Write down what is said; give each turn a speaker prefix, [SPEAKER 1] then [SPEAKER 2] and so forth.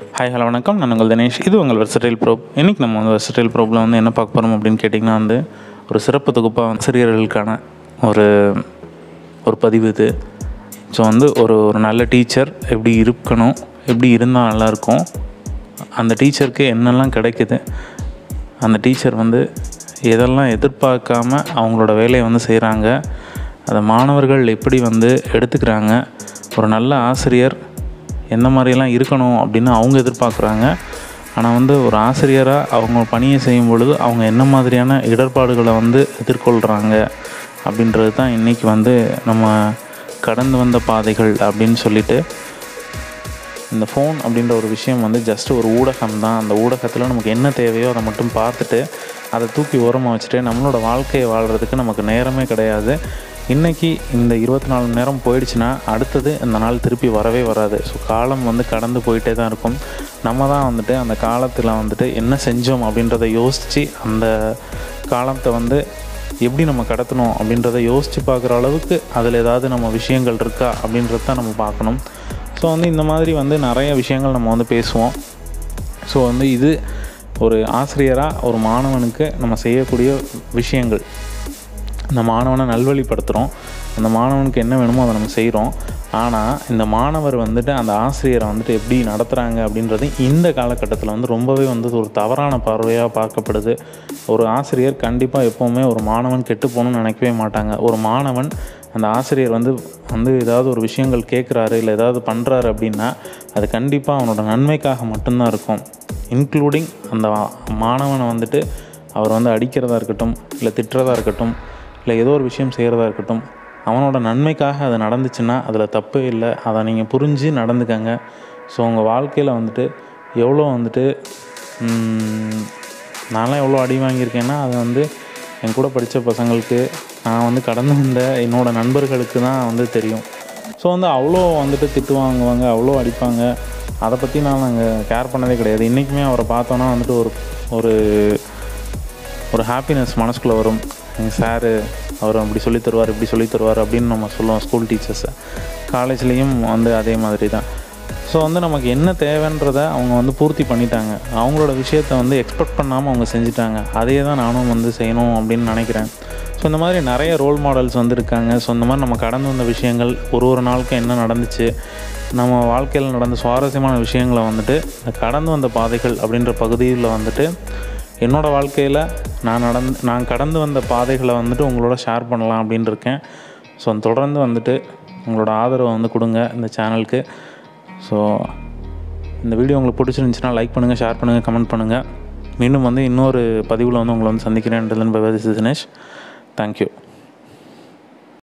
[SPEAKER 1] hi hello வணக்கம் நான் உங்கள் தினேஷ் இது உங்கள் வெர்சடைல் ப்ரோப் இன்றைக்கி நம்ம வந்து வெர்சடைல் ப்ரோப்பில் வந்து என்ன பார்க்க போகிறோம் அப்படின்னு கேட்டிங்கன்னா வந்து ஒரு சிறப்பு தொகுப்பாக ஆசிரியர்களுக்கான ஒரு ஒரு பதிவு இது ஸோ வந்து ஒரு ஒரு நல்ல டீச்சர் எப்படி இருக்கணும் எப்படி இருந்தால் நல்லாயிருக்கும் அந்த டீச்சருக்கு என்னெல்லாம் கிடைக்குது அந்த டீச்சர் வந்து எதெல்லாம் எதிர்பார்க்காம அவங்களோட வேலையை வந்து செய்கிறாங்க அதை மாணவர்கள் எப்படி வந்து எடுத்துக்கிறாங்க ஒரு நல்ல ஆசிரியர் எந்த மாதிரியெல்லாம் இருக்கணும் அப்படின்னு அவங்க எதிர்பார்க்குறாங்க ஆனால் வந்து ஒரு ஆசிரியராக அவங்க பணியை செய்யும் பொழுது அவங்க என்ன மாதிரியான இடர்பாடுகளை வந்து எதிர்கொள்கிறாங்க அப்படின்றது தான் இன்றைக்கி வந்து நம்ம கடந்து வந்த பாதைகள் அப்படின்னு சொல்லிட்டு இந்த ஃபோன் அப்படின்ற ஒரு விஷயம் வந்து ஜஸ்ட் ஒரு ஊடகம் தான் அந்த ஊடகத்தில் நமக்கு என்ன தேவையோ அதை மட்டும் பார்த்துட்டு அதை தூக்கி ஓரமாக வச்சுட்டு நம்மளோட வாழ்க்கையை வாழ்கிறதுக்கு நமக்கு நேரமே கிடையாது இன்றைக்கி இந்த இருபத்தி நாலு மணி நேரம் போயிடுச்சுன்னா அடுத்தது இந்த நாள் திருப்பி வரவே வராது ஸோ காலம் வந்து கடந்து போயிட்டே தான் இருக்கும் நம்ம தான் வந்துட்டு அந்த காலத்தில் வந்துட்டு என்ன செஞ்சோம் அப்படின்றத யோசித்து அந்த காலத்தை வந்து எப்படி நம்ம கடத்தணும் அப்படின்றத யோசித்து பார்க்குற அளவுக்கு அதில் ஏதாவது நம்ம விஷயங்கள் இருக்கா அப்படின்றத தான் நம்ம பார்க்கணும் ஸோ வந்து இந்த மாதிரி வந்து நிறைய விஷயங்கள் நம்ம வந்து பேசுவோம் ஸோ வந்து இது ஒரு ஆசிரியராக ஒரு மாணவனுக்கு நம்ம செய்யக்கூடிய விஷயங்கள் இந்த மாணவனை நல்வழிப்படுத்துகிறோம் அந்த மாணவனுக்கு என்ன வேணுமோ அதை நம்ம செய்கிறோம் ஆனால் இந்த மாணவர் வந்துட்டு அந்த ஆசிரியரை வந்துட்டு எப்படி நடத்துகிறாங்க அப்படின்றது இந்த காலகட்டத்தில் வந்து ரொம்பவே வந்து ஒரு தவறான பார்வையாக பார்க்கப்படுது ஒரு ஆசிரியர் கண்டிப்பாக எப்போவுமே ஒரு மாணவன் கெட்டு போகணும்னு நினைக்கவே மாட்டாங்க ஒரு மாணவன் அந்த ஆசிரியர் வந்து வந்து ஏதாவது ஒரு விஷயங்கள் கேட்குறாரு இல்லை ஏதாவது பண்ணுறாரு அப்படின்னா அது கண்டிப்பாக அவனோட நன்மைக்காக மட்டும்தான் இருக்கும் இன்க்ளூடிங் அந்த மாணவனை வந்துட்டு அவர் வந்து அடிக்கிறதா இருக்கட்டும் இல்லை திட்டுறதா இருக்கட்டும் இல்லை ஏதோ ஒரு விஷயம் செய்கிறதா இருக்கட்டும் அவனோட நன்மைக்காக அது நடந்துச்சுன்னா அதில் தப்பே இல்லை அதை நீங்கள் புரிஞ்சு நடந்துக்கங்க ஸோ உங்கள் வாழ்க்கையில் வந்துட்டு எவ்வளோ வந்துட்டு ம், நான்லாம் எவ்வளோ அடி வாங்கியிருக்கேன்னா அது வந்து என் கூட படித்த பசங்களுக்கு நான் வந்து கடந்து வந்த என்னோட நண்பர்களுக்கு தான் வந்து தெரியும் ஸோ வந்து அவ்வளோ வந்துட்டு திட்டு வாங்குவாங்க அவ்வளோ அடிப்பாங்க அதை பற்றி நான் நாங்கள் கேர் பண்ணதே கிடையாது இன்றைக்குமே அவரை பார்த்தோன்னா வந்துட்டு ஒரு ஒரு ஒரு ஹாப்பினஸ் மனசுக்குள்ளே வரும் எங்கள் சாரு அவர் அப்படி சொல்லித் தருவார் இப்படி சொல்லித் தருவார் அப்படின்னு நம்ம சொல்லுவோம் ஸ்கூல் டீச்சர்ஸை காலேஜ்லேயும் வந்து அதே மாதிரி தான் ஸோ வந்து நமக்கு என்ன தேவைன்றதை அவங்க வந்து பூர்த்தி பண்ணிட்டாங்க அவங்களோட விஷயத்த வந்து எக்ஸ்பெக்ட் பண்ணாமல் அவங்க செஞ்சுட்டாங்க அதே தான் நானும் வந்து செய்யணும் அப்படின்னு நினைக்கிறேன் ஸோ இந்த மாதிரி நிறைய ரோல் மாடல்ஸ் வந்து இருக்காங்க ஸோ இந்த மாதிரி நம்ம கடந்து வந்த விஷயங்கள் ஒரு ஒரு நாளுக்கும் என்ன நடந்துச்சு நம்ம வாழ்க்கையில் நடந்த சுவாரஸ்யமான விஷயங்களை வந்துட்டு இந்த கடந்து வந்த பாதைகள் அப்படின்ற பகுதியில் வந்துட்டு என்னோடய வாழ்க்கையில் நான் நடந்து நான் கடந்து வந்த பாதைகளை வந்துட்டு உங்களோட ஷேர் பண்ணலாம் அப்படின்னு இருக்கேன் ஸோ தொடர்ந்து வந்துட்டு உங்களோட ஆதரவை வந்து கொடுங்க இந்த சேனலுக்கு ஸோ இந்த வீடியோ உங்களுக்கு பிடிச்சிருந்துச்சுன்னா லைக் பண்ணுங்கள் ஷேர் பண்ணுங்கள் கமெண்ட் பண்ணுங்கள் மீண்டும் வந்து இன்னொரு பதிவில் வந்து உங்களை வந்து சந்திக்கிறேன் தினேஷ் தேங்க்யூ